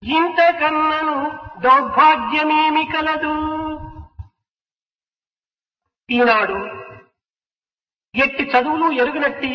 ఇంతకన్నను దౌర్భాగ్యమేమి కలదు ఈనాడు ఎట్టి చదువులు ఎరుగునట్టి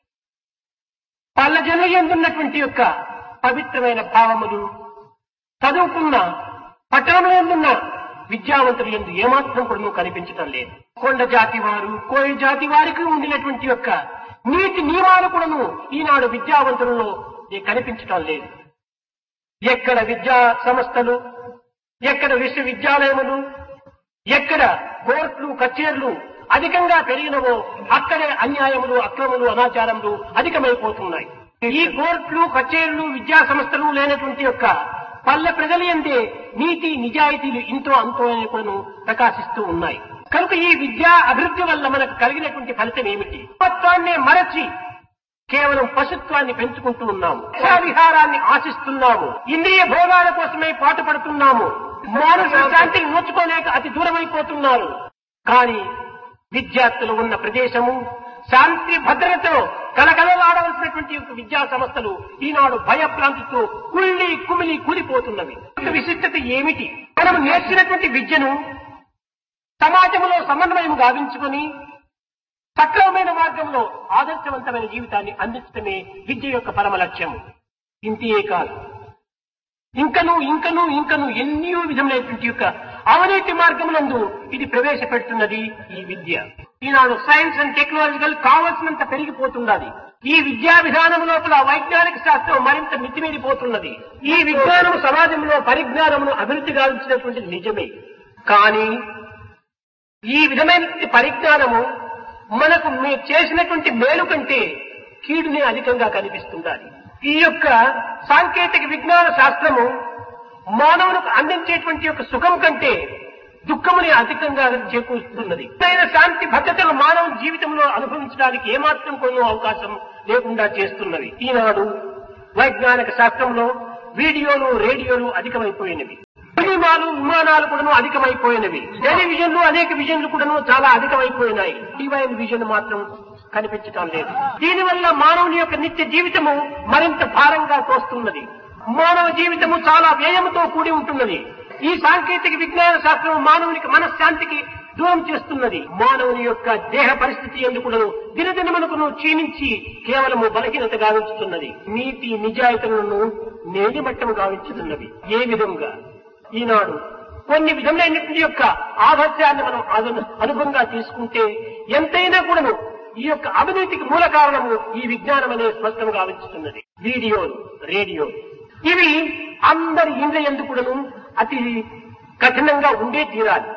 పల్లజన ఎందున్నటువంటి యొక్క పవిత్రమైన భావములు చదువుకున్న పట్టణంలో ఎందున్న విద్యావంతులు ఎందు ఏమాత్రం కూడా కనిపించటం లేదు కొండ జాతి వారు కోయ జాతి వారికి ఉండినటువంటి యొక్క నీతి నియమాలు కూడాను ఈనాడు విద్యావంతులలో ఏ కనిపించటం లేదు ఎక్కడ విద్యా సంస్థలు ఎక్కడ విశ్వవిద్యాలయములు ఎక్కడ కోర్టులు కచేర్లు అధికంగా పెరిగినవో అక్కడే అన్యాయములు అక్రములు అనాచారములు అధికమైపోతున్నాయి ఈ కోర్టులు కచేర్లు విద్యా సంస్థలు లేనటువంటి యొక్క పల్లె ప్రజల ఎందే నీతి నిజాయితీలు ఇంతో అంతో అని కూడాను ప్రకాశిస్తూ ఉన్నాయి కనుక ఈ విద్యా అభివృద్ధి వల్ల మనకు కలిగినటువంటి ఫలితం ఏమిటి తత్వాన్నే మరచి కేవలం పశుత్వాన్ని పెంచుకుంటూ ఉన్నాము విహారాన్ని ఆశిస్తున్నాము ఇంద్రియ భోగాల కోసమే పాటుపడుతున్నాము మానసిక శాంతిని నోచుకోలేక అతి దూరమైపోతున్నారు కానీ విద్యార్థులు ఉన్న ప్రదేశము శాంతి భద్రతతో కలకలలాడవలసినటువంటి యొక్క విద్యా సంస్థలు ఈనాడు భయభ్రాంతితో కుళ్ళి కుమిలి కూలిపోతున్నవి విశిష్టత ఏమిటి మనం నేర్చినటువంటి విద్యను సమాజంలో సమన్వయం గావించుకొని సక్రమమైన మార్గంలో ఆదర్శవంతమైన జీవితాన్ని అందించడమే విద్య యొక్క పరమ లక్ష్యం ఇంతే కాదు ఇంకను ఇంకను ఇంకను ఎన్నో విధములైనటువంటి యొక్క అవినీతి మార్గములందు ఇది ప్రవేశపెడుతున్నది ఈ విద్య ఈనాడు సైన్స్ అండ్ టెక్నాలజికల్ కావలసినంత పెరిగిపోతున్నది ఈ విద్యా విధానం లోపల వైజ్ఞానిక శాస్త్రం మరింత మితిమీరిపోతున్నది ఈ విజ్ఞానం సమాజంలో పరిజ్ఞానమును అభివృద్ధి గావించినటువంటిది నిజమే కానీ ఈ విధమైనటువంటి పరిజ్ఞానము మనకు మీరు చేసినటువంటి మేలు కంటే కీడుని అధికంగా కనిపిస్తుండాలి ఈ యొక్క సాంకేతిక విజ్ఞాన శాస్త్రము మానవునికి అందించేటువంటి యొక్క సుఖం కంటే దుఃఖముని అధికంగా చేకూరుస్తున్నది అయిన శాంతి భద్రతలు మానవ జీవితంలో అనుభవించడానికి ఏమాత్రం కొన్ని అవకాశం లేకుండా చేస్తున్నవి ఈనాడు వైజ్ఞానిక శాస్త్రంలో వీడియోలు రేడియోలు అధికమైపోయినవి సినిమాలు విమానాలు కూడాను అధికమైపోయినవి టెలివిజన్లు అనేక విజన్లు కూడాను చాలా అధికమైపోయినాయి డివైన్ విజన్ మాత్రం కనిపించటం లేదు దీనివల్ల మానవుని యొక్క నిత్య జీవితము మరింత భారంగా తోస్తున్నది మానవ జీవితము చాలా వ్యయంతో కూడి ఉంటున్నది ఈ సాంకేతిక విజ్ఞాన శాస్త్రం మానవునికి మనశ్శాంతికి దూరం చేస్తున్నది మానవుని యొక్క దేహ పరిస్థితి ఎందుకు దినదినమునకును క్షీణించి కేవలము బలహీనత గావించుతున్నది నీతి నిజాయితీలను నేడిమట్టము గావించుతున్నది ఏ విధంగా ఈనాడు కొన్ని విధములైనటువంటి యొక్క ఆదర్శాన్ని మనం అను- అనుభవంగా తీసుకుంటే ఎంతైనా కూడాను ఈ యొక్క అవినీతికి మూల కారణము ఈ విజ్ఞానం అనే స్పష్టంగా గావించుతున్నది వీడియోలు రేడియో ఇవి అందరి ఇండ్ల ఎందుకు కూడాను అతి కఠినంగా ఉండే తీరాలి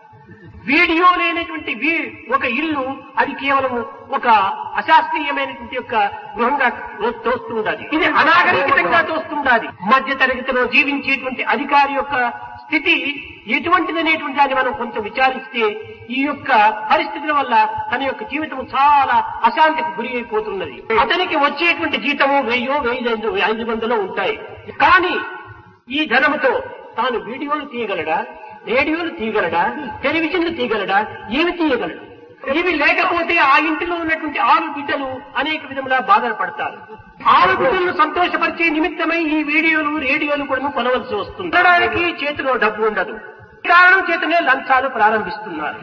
వీడియో లేనటువంటి వీ- ఒక ఇల్లు అది కేవలం ఒక అశాస్త్రీయమైనటువంటి యొక్క గృహంగా తోస్తుండాలి ఇది అనాగరికంగా తోస్తుండాలి మధ్య తరగతిలో జీవించేటువంటి అధికారి యొక్క స్థితి ఎటువంటిదనేటువంటి దాన్ని మనం కొంచెం విచారిస్తే ఈ యొక్క పరిస్థితుల వల్ల తన యొక్క జీవితం చాలా అశాంతికి గురి అయిపోతున్నది అతనికి వచ్చేటువంటి జీతము వెయ్యో వెయ్యి ఐదు ఐదు వందలు ఉంటాయి కానీ ఈ ధనముతో తాను వీడియోలు తీయగలడా రేడియోలు తీయగలడా టెలివిజన్లు తీయగలడా ఏమి తీయగలడు ఇవి లేకపోతే ఆ ఇంటిలో ఉన్నటువంటి ఆరు బిడ్డలు అనేక విధములా బాధలు పడతారు ఆరు బిడ్డలను సంతోషపరిచే నిమిత్తమై ఈ వీడియోలు రేడియోలు కూడా కొనవలసి వస్తుంది కొనడానికి చేతిలో డబ్బు ఉండదు ఈ కారణం చేతనే లంచాలు ప్రారంభిస్తున్నారు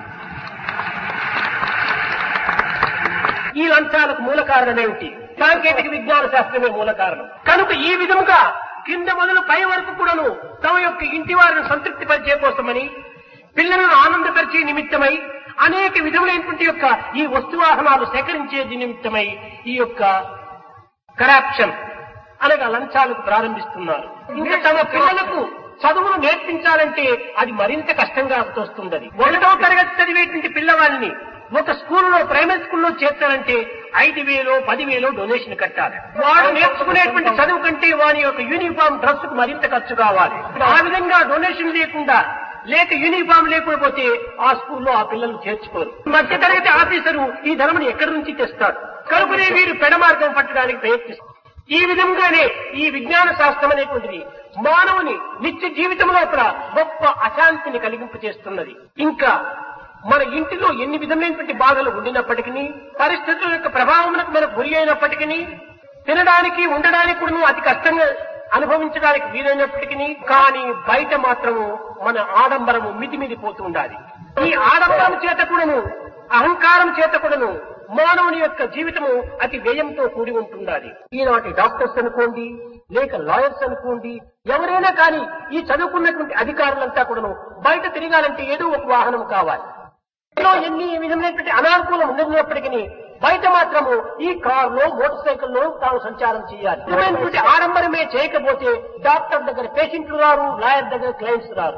ఈ లంచాలకు మూల కారణం ఏమిటి సాంకేతిక విజ్ఞాన శాస్త్రమే మూల కారణం కనుక ఈ విధముగా కింద మొదలు పై వరకు కూడాను తమ యొక్క ఇంటి వారిని సంతృప్తి పరిచే కోసమని పిల్లలను ఆనందపరిచే నిమిత్తమై అనేక విధములైనటువంటి యొక్క ఈ వస్తువాహనాలు సేకరించే నిమిత్తమై ఈ యొక్క కరప్షన్ అనగా లంచాలకు ప్రారంభిస్తున్నారు ఇంకా తమ పిల్లలకు చదువును నేర్పించాలంటే అది మరింత కష్టంగా తోస్తుంది ఒకటో తరగతి చదివేటువంటి పిల్లవాడిని ఒక స్కూల్లో ప్రైమరీ స్కూల్లో చేర్చాలంటే ఐదు వేలు పదివేలు డొనేషన్ కట్టాలి వాడు నేర్చుకునేటువంటి చదువు కంటే వాని యొక్క యూనిఫామ్ డ్రెస్ కు మరింత ఖర్చు కావాలి ఆ విధంగా డొనేషన్ లేకుండా లేక యూనిఫామ్ లేకపోతే ఆ స్కూల్లో ఆ పిల్లలు చేర్చుకోరు మధ్య తరగతి ఆఫీసరు ఈ ధనమును ఎక్కడి నుంచి తెస్తాడు కనుకనే వీరు పెడమార్గం పట్టడానికి ప్రయత్నిస్తారు ఈ విధంగానే ఈ విజ్ఞాన శాస్త్రం అనేటువంటిది మానవుని నిత్య జీవితం లోపల గొప్ప అశాంతిని కలిగింపు చేస్తున్నది ఇంకా మన ఇంటిలో ఎన్ని విధమైనటువంటి బాధలు ఉండినప్పటికీ పరిస్థితుల యొక్క ప్రభావములకు మనకు గురి అయినప్పటికీ తినడానికి ఉండడానికి కూడా అతి కష్టంగా అనుభవించడానికి వీలైనప్పటికీ కానీ బయట మాత్రము మన ఆడంబరము మితిమిదిపోతూ ఉండాలి ఈ ఆడంబరం చేత కూడాను అహంకారం చేత కూడాను మానవుని యొక్క జీవితము అతి వ్యయంతో కూడి ఉంటుండాలి ఈనాటి డాక్టర్స్ అనుకోండి లేక లాయర్స్ అనుకోండి ఎవరైనా కానీ ఈ చదువుకున్నటువంటి అధికారులంతా కూడాను బయట తిరగాలంటే ఏదో ఒక వాహనం కావాలి ఇందులో ఎన్ని విధమైనటువంటి అనానుకూలం ఉన్నప్పటికీ బయట మాత్రము ఈ కారులో మోటార్ సైకిల్లో తాము సంచారం చేయాలి ఇటువంటి ఆడంబరమే చేయకపోతే డాక్టర్ దగ్గర పేషెంట్లు రారు లాయర్ దగ్గర క్లయింట్స్ రారు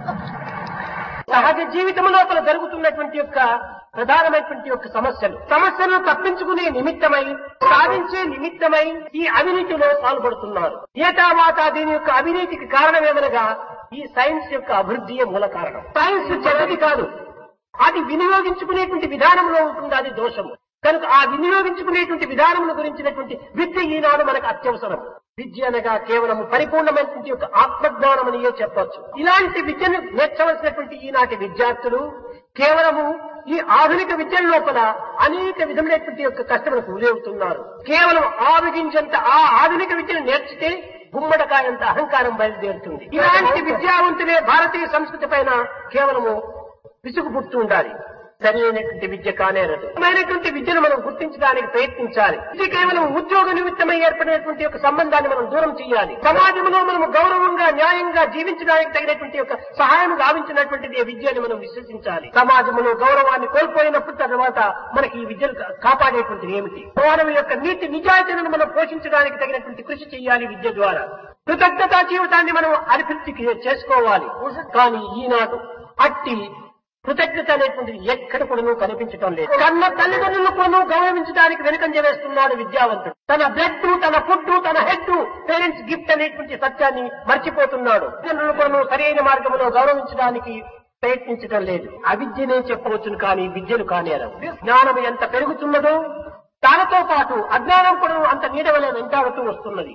సహజ జీవితం లోపల జరుగుతున్నటువంటి యొక్క ప్రధానమైనటువంటి యొక్క సమస్యలు సమస్యలను తప్పించుకునే నిమిత్తమై సాధించే నిమిత్తమై ఈ అవినీతిలో పాల్పడుతున్నారు ఏటావాత దీని యొక్క అవినీతికి కారణమేమనగా ఈ సైన్స్ యొక్క అభివృద్ధియే మూల కారణం సైన్స్ చెడ్డది కాదు అది వినియోగించుకునేటువంటి విధానంలో ఉంటుంది అది దోషము కనుక ఆ వినియోగించుకునేటువంటి విధానముల గురించినటువంటి విద్య ఈనాడు మనకు అత్యవసరం విద్య అనగా కేవలం పరిపూర్ణమైనటువంటి ఒక ఆత్మజ్ఞానం అనియే చెప్పొచ్చు ఇలాంటి విద్యను నేర్చవలసినటువంటి ఈనాటి విద్యార్థులు కేవలము ఈ ఆధునిక విద్యల లోపల అనేక విధములైనటువంటి యొక్క కష్టములకు గురవుతున్నారు కేవలం ఆవిగించంత ఆ ఆధునిక విద్యను నేర్చితే గుమ్మడకాయంత అహంకారం బయలుదేరుతుంది ఇలాంటి విద్యావంతులే భారతీయ సంస్కృతి పైన కేవలము విసుగు పుడుతూ ఉండాలి సరైనటువంటి విద్య కానేరదు సరైనటువంటి విద్యను మనం గుర్తించడానికి ప్రయత్నించాలి ఇది కేవలం ఉద్యోగ నిమిత్తమై ఏర్పడినటువంటి యొక్క సంబంధాన్ని మనం దూరం చేయాలి సమాజంలో మనం గౌరవంగా న్యాయంగా జీవించడానికి తగినటువంటి యొక్క సహాయం గావించినటువంటిది ఈ విద్యని మనం విశ్వసించాలి సమాజంలో గౌరవాన్ని కోల్పోయినప్పుడు తర్వాత మనకి ఈ విద్యను కా- కాపాడేటువంటిది ఏమిటి మానవ యొక్క నీతి నిజాయితీలను మనం పోషించడానికి తగినటువంటి కృషి చేయాలి విద్య ద్వారా కృతజ్ఞతా జీవితాన్ని మనం అభివృద్ధి చేసుకోవాలి కానీ ఈనాడు అట్టి కృతజ్ఞత అనేటువంటిది ఎక్కడ కూడా కనిపించడం లేదు కన్న తల్లిదండ్రులను కూడా గౌరవించడానికి వెనుకంజ వేస్తున్నాడు విద్యావంతుడు తన బ్లడ్ తన ఫుడ్ తన హెడ్ పేరెంట్స్ గిఫ్ట్ అనేటువంటి సత్యాన్ని మర్చిపోతున్నాడు తల్లిదండ్రులు కూడా సరైన మార్గంలో గౌరవించడానికి ప్రయత్నించడం లేదు అవిద్యనే చెప్పవచ్చును కానీ విద్యను కానేరం జ్ఞానం ఎంత పెరుగుతున్నదో దానితో పాటు అజ్ఞానం కూడా అంత నీడవలే వెంటాడుతూ వస్తున్నది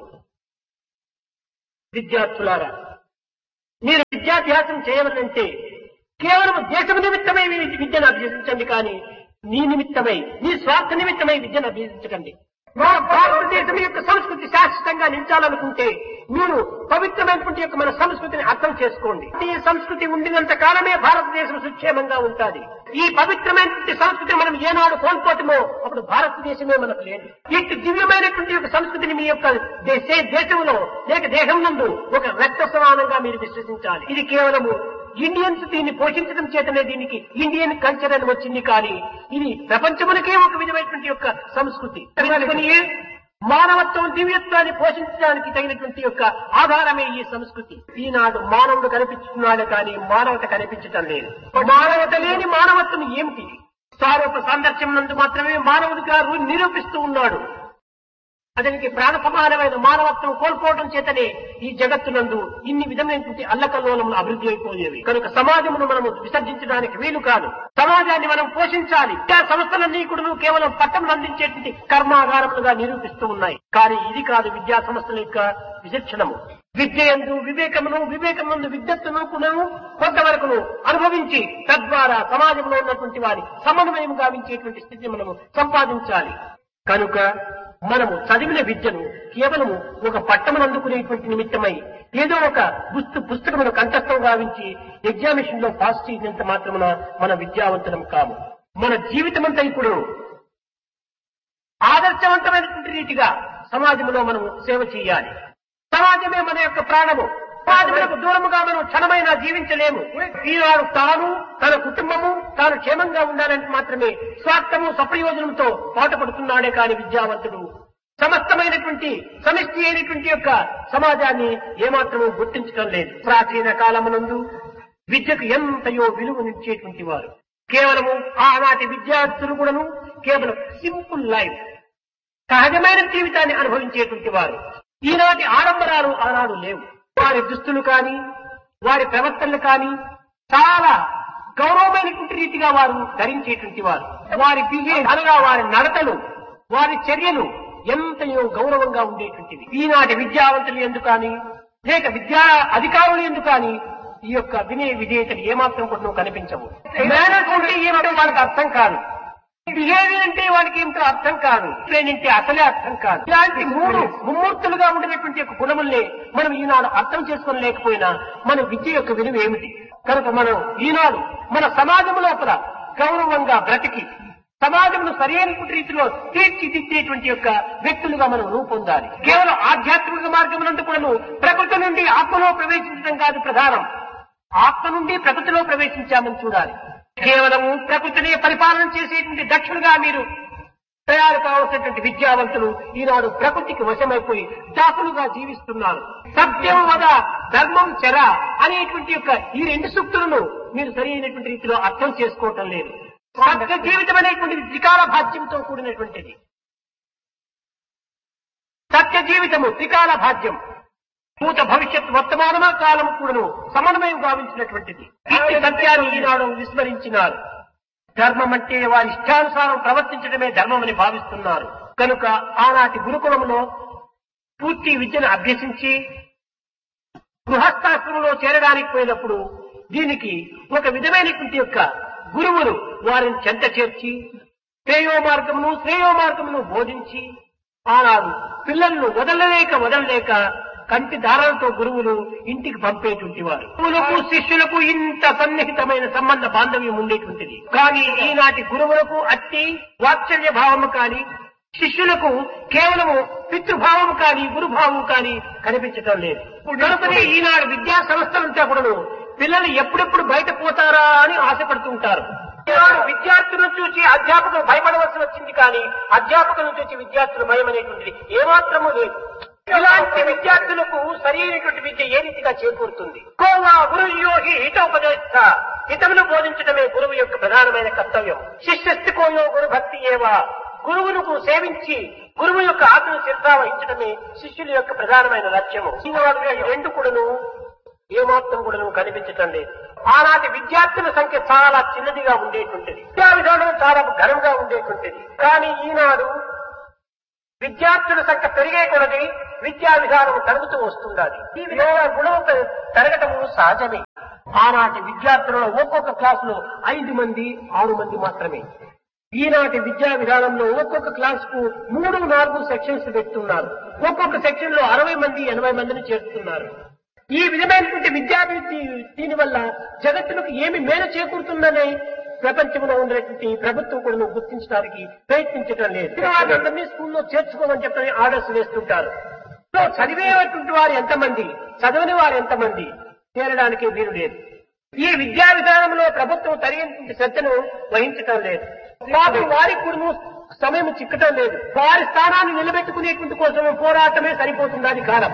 విద్యార్థులారా మీరు విద్యాభ్యాసం చేయవలంటే కేవలం దేశం నిమిత్తమై మీ విద్యను అభ్యసించండి కానీ నీ నిమిత్తమై నీ స్వార్థ నిమిత్తమై విద్యను అభ్యసించకండి మన భారతదేశం యొక్క సంస్కృతి శాశ్వతంగా నిలిచాలనుకుంటే మీరు పవిత్రమైనటువంటి యొక్క మన సంస్కృతిని అర్థం చేసుకోండి ఈ సంస్కృతి ఉండినంత కాలమే భారతదేశం సుక్షేమంగా ఉంటుంది ఈ పవిత్రమైనటువంటి సంస్కృతిని మనం ఏనాడు కోల్పోతామో అప్పుడు భారతదేశమే మనకు లేదు ఇటు దివ్యమైనటువంటి యొక్క సంస్కృతిని మీ యొక్క దేశ- దేశంలో లేక దేశం నందు ఒక రక్త సమానంగా మీరు విశ్వసించాలి ఇది కేవలము ఇండియన్స్ దీన్ని పోషించడం చేతనే దీనికి ఇండియన్ కల్చర్ అని వచ్చింది కానీ ఇది ప్రపంచమునకే ఒక విధమైనటువంటి యొక్క సంస్కృతి కనుకనే మానవత్వం దివ్యత్వాన్ని పోషించడానికి తగినటువంటి యొక్క ఆధారమే ఈ సంస్కృతి ఈనాడు మానవుడు కనిపిస్తున్నాడు కానీ మానవత కనిపించటం లేదు మానవత లేని మానవత్వం ఏమిటి సారూప సాందర్శం నందు మాత్రమే మానవుడిగా రు- నిరూపిస్తూ ఉన్నాడు అతనికి ప్రాణ సమానమైన మానవత్వం కోల్పోవడం చేతనే ఈ జగత్తునందు ఇన్ని విధమైనటువంటి అల్లకల్లోలములు అభివృద్ధి అయిపోయేవి కనుక సమాజమును మనము విసర్జించడానికి వీలు కాదు సమాజాన్ని మనం పోషించాలి విద్యా సంస్థలన్నీ కూడా కేవలం పట్టం అందించేటువంటి కర్మాగారములుగా నిరూపిస్తూ ఉన్నాయి కానీ ఇది కాదు విద్యా సంస్థల యొక్క విచక్షణము విద్య ఎందు వివేకమును వివేకమునందు విద్యత్తును కూడా కొంతవరకును అనుభవించి తద్వారా సమాజంలో ఉన్నటువంటి వారి సమన్వయం గావించేటువంటి స్థితిని మనము సంపాదించాలి కనుక మనము చదివిన విద్యను కేవలము ఒక పట్టణం అందుకునేటువంటి నిమిత్తమై ఏదో ఒక పుస్తు పుస్తకమును కంఠస్థం గావించి ఎగ్జామినేషన్ లో పాస్ చేసినంత మాత్రమున మన విద్యావంతులం కాము మన జీవితం అంతా ఇప్పుడు ఆదర్శవంతమైనటువంటి రీతిగా సమాజంలో మనము సేవ చేయాలి సమాజమే మన యొక్క ప్రాణము సమాజములకు దూరముగా మనం క్షణమైనా జీవించలేము ఈనాడు తాను తన కుటుంబము తాను క్షేమంగా ఉండాలంటే మాత్రమే స్వార్థము సప్రయోజనంతో పాటుపడుతున్నాడే కాని విద్యావంతుడు సమస్తమైనటువంటి సమిష్టి అయినటువంటి యొక్క సమాజాన్ని ఏమాత్రము గుర్తించడం లేదు ప్రాచీన కాలమునందు విద్యకు ఎంతయో విలువనిచ్చేటువంటి వారు కేవలము ఆనాటి విద్యార్థులు కూడాను కేవలం సింపుల్ లైఫ్ సహజమైన జీవితాన్ని అనుభవించేటువంటి వారు ఈనాటి ఆడంబరాలు ఆనాడు లేవు వారి దుస్తులు కానీ వారి ప్రవర్తనలు కానీ చాలా గౌరవమైనటువంటి రీతిగా వారు ధరించేటువంటి వారు వారి బిహేవ్ అనగా వారి నడతలు వారి చర్యలు ఎంతయో గౌరవంగా ఉండేటువంటివి ఈనాటి విద్యావంతులు ఎందుకు కానీ లేక విద్యా అధికారులు ఎందుకు కానీ ఈ యొక్క వినయ విధేయతలు ఏమాత్రం కూడా కనిపించవు మేనర్స్ అంటే ఏమిటో వాళ్ళకి అర్థం కాదు బిహేవియర్ అంటే వాడికి ఇంత అర్థం కాదు ట్రైన్ అంటే అసలే అర్థం కాదు ఇలాంటి మూడు ముమ్మూర్తులుగా ఉండినటువంటి యొక్క గుణముల్ని మనం ఈనాడు అర్థం చేసుకొని లేకపోయినా మన విద్య యొక్క విలువ ఏమిటి కనుక మనం ఈనాడు మన సమాజం లోపల గౌరవంగా బ్రతికి సమాజంను సరైనటువంటి రీతిలో తీర్చిదిద్దేటువంటి యొక్క వ్యక్తులుగా మనం రూపొందాలి కేవలం ఆధ్యాత్మిక మార్గమునందు కూడా ప్రకృతి నుండి ఆత్మలో ప్రవేశించడం కాదు ప్రధానం ఆత్మ నుండి ప్రకృతిలో ప్రవేశించామని చూడాలి కేవలము ప్రకృతిని పరిపాలన చేసేటువంటి దక్షులుగా మీరు తయారు కావాల్సినటువంటి విద్యావంతులు ఈనాడు ప్రకృతికి వశమైపోయి దాసులుగా జీవిస్తున్నారు సత్యం వద ధర్మం చెర అనేటువంటి యొక్క ఈ రెండు సూక్తులను మీరు సరి అయినటువంటి రీతిలో అర్థం చేసుకోవటం లేదు సత్య జీవితం అనేటువంటిది త్రికాల భాగ్యంతో కూడినటువంటిది సత్య జీవితము త్రికాల భాగ్యం భూత భవిష్యత్ వర్తమానమా కాలము కూడాను సమన్వయం గావించినటువంటిది ఈ సత్యాన్ని ఈనాడు విస్మరించినారు ధర్మం అంటే వారి ఇష్టానుసారం ప్రవర్తించడమే ధర్మమని భావిస్తున్నారు కనుక ఆనాటి గురుకులంలో పూర్తి విద్యను అభ్యసించి గృహస్థాశ్రమంలో చేరడానికి పోయినప్పుడు దీనికి ఒక విధమైనటువంటి యొక్క గురువులు వారిని చెంత చేర్చి శ్రేయో మార్గమును శ్రేయో మార్గమును బోధించి ఆనాడు పిల్లలను వదలలేక వదలలేక కంటి దారాలతో గురువులు ఇంటికి పంపేటువంటి వారు గురువులకు శిష్యులకు ఇంత సన్నిహితమైన సంబంధ బాంధవ్యం ఉండేటువంటిది కానీ ఈనాటి గురువులకు అట్టి వాత్సల్య భావము కానీ శిష్యులకు కేవలము పితృభావం కానీ గురుభావం కానీ కనిపించటం లేదు కనుకనే ఈనాడు విద్యా సంస్థలంతా కూడాను పిల్లలు ఎప్పుడెప్పుడు బయట పోతారా అని ఆశపడుతుంటారు ఈనాడు విద్యార్థులను చూసి అధ్యాపకులు భయపడవలసి వచ్చింది కానీ అధ్యాపకులను చూసి విద్యార్థులు భయం అనేటువంటిది ఏమాత్రము లేదు ఇలాంటి విద్యార్థులకు సరైనటువంటి విద్య ఏ రీతిగా చేకూరుతుంది కోవా గురుయోగి హితోపదేశ హితమును బోధించడమే గురువు యొక్క ప్రధానమైన కర్తవ్యం శిష్యస్తి కోయో గురు భక్తి ఏవా గురువులకు సేవించి గురువు యొక్క ఆత్మను శ్రద్ధ వహించడమే శిష్యుల యొక్క ప్రధానమైన లక్ష్యము ఈనాడు ఈ రెండు కూడాను ఏమాత్రం కూడాను కనిపించటం లేదు ఆనాటి విద్యార్థుల సంఖ్య చాలా చిన్నదిగా ఉండేటువంటిది విద్యా విధానం చాలా ఘనంగా ఉండేటువంటిది కానీ ఈనాడు విద్యార్థుల సంఖ్య పెరిగే కొలది విద్యా విధానం తరుగుతూ వస్తుండాలి ఈ విధంగా గుణం పె- పెరగటము సహజమే ఆనాటి విద్యార్థులలో ఒక్కొక్క క్లాసులో ఐదు మంది ఆరు మంది మాత్రమే ఈనాటి విద్యా విధానంలో ఒక్కొక్క క్లాస్ కు మూడు నాలుగు సెక్షన్స్ పెడుతున్నారు ఒక్కొక్క సెక్షన్ లో అరవై మంది ఎనభై మందిని చేరుతున్నారు ఈ విధమైనటువంటి విద్యాభివృద్ధి దీని వల్ల జగత్తులకు ఏమి మేలు చేకూరుతుందనే ప్రపంచంలో ఉండేటువంటి ప్రభుత్వం కూడా గుర్తించడానికి ప్రయత్నించడం లేదు వాళ్ళందరినీ స్కూల్లో చేర్చుకోమని చెప్పని ఆర్డర్స్ వేస్తుంటారు సో చదివేటువంటి వారు ఎంతమంది చదవని వారు ఎంతమంది చేరడానికి వీలు లేదు ఈ విద్యా విధానంలో ప్రభుత్వం తగినటువంటి శ్రద్ధను వహించటం లేదు పాపం వారికి కూడా సమయం చిక్కటం లేదు వారి స్థానాన్ని నిలబెట్టుకునేటువంటి కోసం పోరాటమే సరిపోతుందని కాలం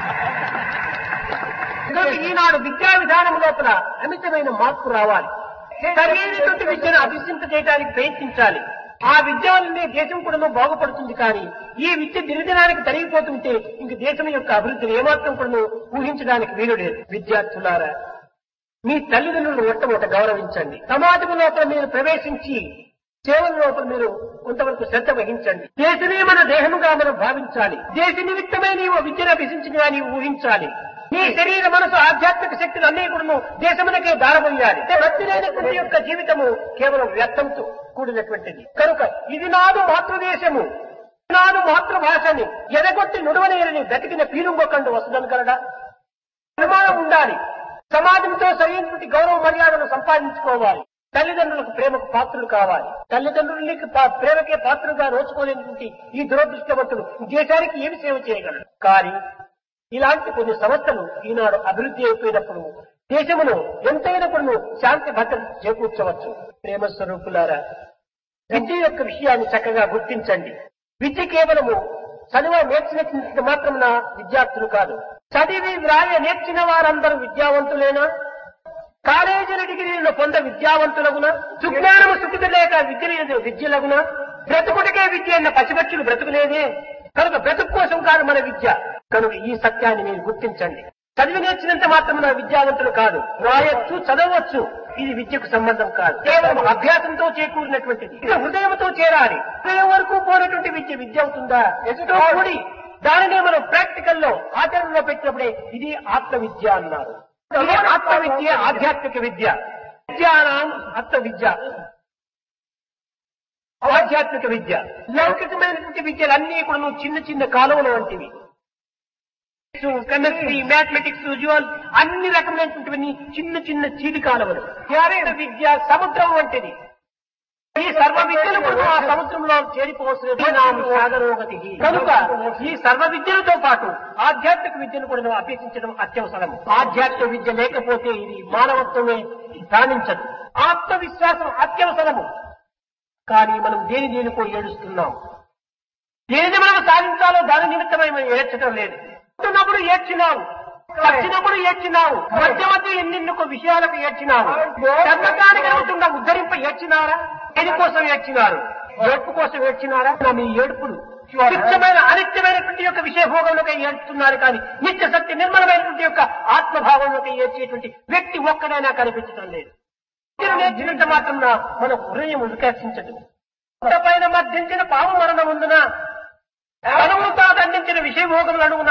కనుక ఈనాడు విద్యా విధానం లోపల అమితమైన మార్పు రావాలి సరైనటువంటి విద్యను అభ్యసింప చేయడానికి ప్రయత్నించాలి ఆ విద్య వల్లనే దేశం కూడా బాగుపడుతుంది కానీ ఈ విద్య దినదినానికి తరిగిపోతుంటే ఇంక దేశం యొక్క అభివృద్ధిని ఏమాత్రం కూడా ఊహించడానికి వీలు లేదు విద్యార్థులారా మీ తల్లిదండ్రులను మొట్టమొదట గౌరవించండి సమాజం లోపల మీరు ప్రవేశించి సేవల లోపల మీరు కొంతవరకు శ్రద్ధ వహించండి దేశమే మన దేహముగా మనం భావించాలి దేశ నిమిత్తమై నీవు విద్యను అభ్యసించిన నీవు ఊహించాలి నీ శరీర మనసు ఆధ్యాత్మిక శక్తులు అన్ని కూడా దేశమునకే దారబోయాలి భక్తులైనటువంటి యొక్క జీవితము కేవలం వ్యర్థంతో కూడినటువంటిది కనుక ఇది నాదు మాతృదేశము ఇది నాదు మాతృభాషని ఎదగొట్టి నుడవనేరని బ్రతికిన పీలుంగొకండు వస్తుందని కలడా నిర్మాణం ఉండాలి సమాజంతో సరైనటువంటి గౌరవ మర్యాదను సంపాదించుకోవాలి తల్లిదండ్రులకు ప్రేమకు పాత్రులు కావాలి తల్లిదండ్రులకి పా- ప్రేమకే పాత్రులుగా నోచుకోలేనటువంటి ఈ దురదృష్టవంతులు దేశానికి ఏమి సేవ చేయగలరు కానీ ఇలాంటి కొన్ని సంస్థలు ఈనాడు అభివృద్ధి అయిపోయినప్పుడు దేశమును ఎంతైనప్పుడు శాంతి భద్రత చేకూర్చవచ్చు ప్రేమ స్వరూపులారా విద్య యొక్క విషయాన్ని చక్కగా గుర్తించండి విద్య కేవలము చదువ నేర్చినంత మాత్రమున విద్యార్థులు కాదు చదివి వ్రాయ నేర్చిన వారందరూ విద్యావంతులేనా కాలేజీల డిగ్రీలను పొంద విద్యావంతులగున సుజ్ఞానము సుఖిత లేక విద్య లేదు విద్యలగున బ్రతుకుడికే విద్య అన్న పసిబచ్చులు బ్రతుకులేదే కనుక బ్రతుకు కోసం కాదు మన విద్య కనుక ఈ సత్యాన్ని మీరు గుర్తించండి చదివి నేర్చినంత మాత్రం విద్యావంతులు కాదు రాయొచ్చు చదవచ్చు ఇది విద్యకు సంబంధం కాదు కేవలం అభ్యాసంతో చేకూరినటువంటిది ఇక హృదయంతో చేరాలి హృదయం వరకు పోయినటువంటి విద్య విద్య అవుతుందా ఎదుటో కూడి దానినే మనం ప్రాక్టికల్ లో ఆచరణలో పెట్టినప్పుడే ఇది ఆత్మ విద్య అన్నారు ఇది ఆత్మ విద్య ఆధ్యాత్మిక విద్య విద్యానాం ఆత్మ విద్య ఆధ్యాత్మిక విద్య లౌకికమైనటువంటి విద్యలన్నీ కూడా నువ్వు చిన్న చిన్న కాలువలు వంటివి కెమిస్ట్రీ మ్యాథమెటిక్స్ జువల్ అన్ని రకమైనటువంటి చిన్న చిన్న చీటి కాలువలు ధ్యాన విద్య సముద్రం వంటిది ఈ సర్వ విద్యలు కూడా ఆ సముద్రంలో చేరిపోవలసిన సాగరోగతి కనుక ఈ సర్వ విద్యలతో పాటు ఆధ్యాత్మిక విద్యను కూడా నువ్వు అభ్యసించడం అత్యవసరం ఆధ్యాత్మిక విద్య లేకపోతే ఇది మానవత్వమే రాణించదు ఆత్మవిశ్వాసం అత్యవసరము కానీ మనం దేని దేనికో ఏడుస్తున్నాం ఏది మనం సాధించాలో దాని నిమిత్తమై మనం ఏడ్చడం లేదు పుట్టినప్పుడు ఏడ్చినావు వచ్చినప్పుడు ఏడ్చినావు మధ్య మధ్య ఎన్నెన్నుకో విషయాలకు ఏడ్చినావు చంద్రకానికి అవుతున్న ఉద్ధరింప ఏడ్చినారా దేనికోసం ఏడ్చినారు ఏడ్పు కోసం ఏడ్చినారా నా మీ ఏడుపులు నిత్యమైన అనిత్యమైనటువంటి యొక్క విషయభోగంలోకి ఏడుస్తున్నారు కానీ నిత్య సత్య నిర్మలమైనటువంటి యొక్క ఆత్మభావంలోకి ఏడ్చేటువంటి వ్యక్తి ఒక్కడైనా కనిపించడం లేదు విద్యను నేర్చినంత మాత్రం మన హృదయం వికసించదు పైన మధ్యించిన పాము మరణం ఉందున తనము తాను అందించిన విషయభోగములు అడుగున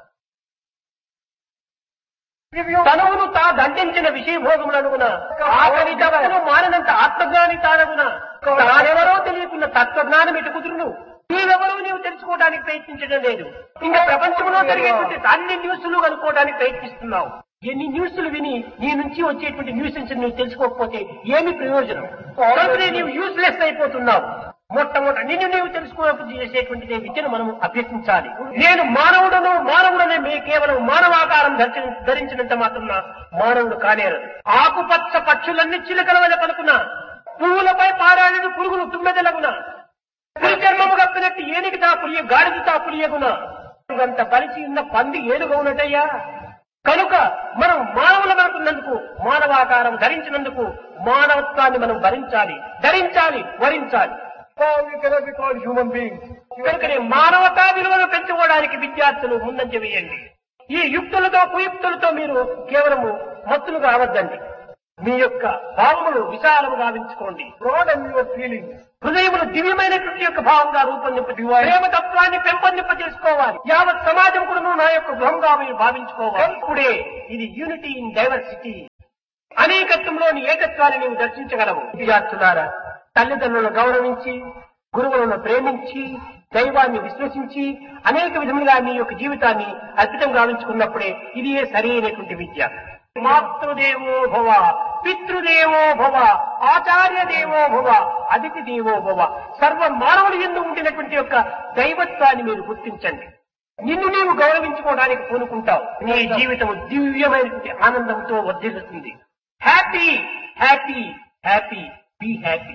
తనవును తా దండించిన విషయభోగములు అడుగున ఆఖరి దవను మారినంత ఆత్మజ్ఞాని తానగున తానెవరో తెలియకున్న తత్వజ్ఞానం ఇటు కుదురును నీవెవరో నీవు తెలుసుకోవడానికి ప్రయత్నించడం లేదు ఇంకా ప్రపంచంలో జరిగేటువంటి అన్ని న్యూస్లు కనుక్కోవడానికి ప్రయత్నిస్తున్నావు ఎన్ని న్యూస్లు విని నీ నుంచి వచ్చేటువంటి న్యూసెన్స్ నువ్వు తెలుసుకోకపోతే ఏమి ప్రయోజనం కనుకనే నీవు యూస్లెస్ అయిపోతున్నావు మొట్టమొదటి నిన్ను నీవు తెలుసుకోవడం చేసేటువంటి విద్యను మనం అభ్యసించాలి నేను మానవుడను మానవుడనే మీ కేవలం మానవాకారం ధరించి ధరించినంత మాత్రం మానవుడు కానేరదు ఆకుపచ్చ పక్షులన్నీ చిలకల వల్ల పలుకున్నా పువ్వులపై పారాడిన పురుగులు తుమ్మెదలగున పులి చర్మము కప్పినట్టు ఏనుగు తా పులియ గాడిద తా పులియగున అంత బలిసి ఉన్న పంది ఏనుగు ఉన్నట్టయ్యా కనుక మనం మానవులు అనుకున్నందుకు మానవాకారం ధరించినందుకు మానవత్వాన్ని మనం భరించాలి ధరించాలి వరించాలి we cannot be called human beings. కనుకనే మానవతా విలువను పెంచుకోవడానికి విద్యార్థులు ముందంజ వేయండి ఈ యుక్తులతో కుయుక్తులతో మీరు కేవలము మత్తులు కావద్దండి మీ యొక్క భావములు విశాలము గావించుకోండి Broaden your feelings. హృదయములు దివ్యమైనటువంటి యొక్క భావంగా రూపొందింప ప్రేమ తత్వాన్ని పెంపొందింప చేసుకోవాలి యావత్ సమాజం కూడా నా యొక్క గృహంగా మీరు భావించుకోవాలి ఇప్పుడే ఇది యూనిటీ ఇన్ డైవర్సిటీ అనేకత్వంలోని ఏకత్వాన్ని నీవు దర్శించగలవు విద్యార్థులారా తల్లిదండ్రులను గౌరవించి గురువులను ప్రేమించి దైవాన్ని విశ్వసించి అనేక విధములుగా మీ యొక్క జీవితాన్ని అర్పితం గావించుకున్నప్పుడే ఇది ఏ సరైనటువంటి విద్య మాతృదేవో భవ పితృదేవో భవ ఆచార్య దేవో భవ అతిథి దేవో భవ సర్వ మానవులు ఎందు ఉండినటువంటి యొక్క దైవత్వాన్ని మీరు గుర్తించండి నిన్ను నీవు గౌరవించుకోవడానికి పూనుకుంటావు నీ జీవితం దివ్యమైనటువంటి ఆనందంతో వర్ధిల్లుతుంది happy happy happy be happy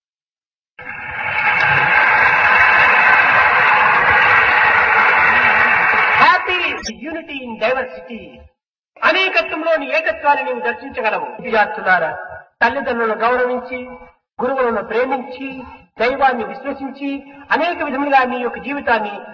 happy unity in diversity అనేకత్వంలోని ఏకత్వాన్ని నీవు దర్శించగలవు విద్యార్థులారా తల్లిదండ్రులను గౌరవించి గురువులను ప్రేమించి దైవాన్ని విశ్వసించి అనేక విధములుగా మీ యొక్క జీవితాన్ని